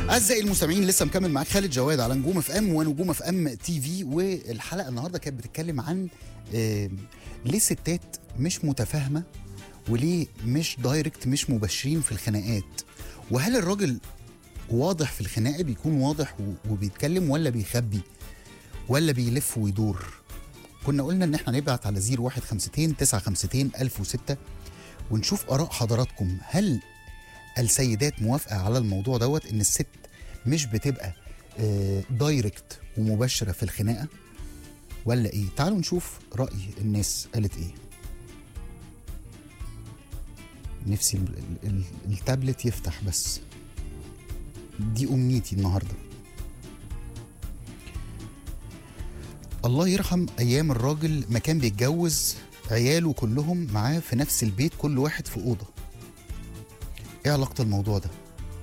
اعزائي المستمعين لسه مكمل معاك خالد جواد على نجوم اف ام ونجوم اف ام تي في والحلقه النهارده كانت بتتكلم عن آه، ليه الستات مش متفاهمه وليه مش دايركت مش مباشرين في الخناقات وهل الراجل واضح في الخناقه بيكون واضح و- وبيتكلم ولا بيخبي ولا بيلف ويدور كنا قلنا ان احنا نبعت على 0152 952 1006 ونشوف اراء حضراتكم هل السيدات موافقه على الموضوع دوت ان الست مش بتبقى آه، دايركت ومباشره في الخناقه ولا ايه تعالوا نشوف راي الناس قالت ايه نفسي ال- ال- ال- التابلت يفتح بس دي امنيتي النهارده الله يرحم ايام الراجل ما كان بيتجوز عياله كلهم معاه في نفس البيت كل واحد في اوضه ايه علاقه الموضوع ده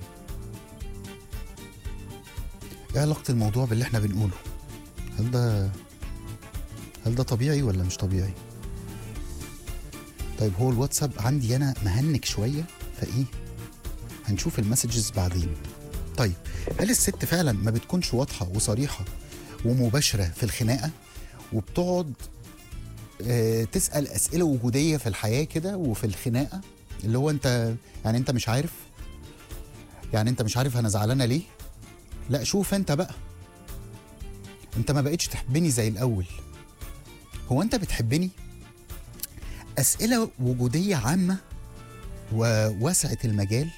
ايه علاقه الموضوع باللي احنا بنقوله هل ده هل ده طبيعي ولا مش طبيعي طيب هو الواتساب عندي انا مهنك شويه فايه هنشوف المسجز بعدين طيب هل الست فعلا ما بتكونش واضحه وصريحه ومباشره في الخناقه وبتقعد آه، تسال اسئله وجوديه في الحياه كده وفي الخناقه اللي هو انت يعني انت مش عارف يعني انت مش عارف انا زعلانه ليه لا شوف انت بقى انت ما بقتش تحبني زي الاول هو انت بتحبني اسئله وجوديه عامه وواسعه المجال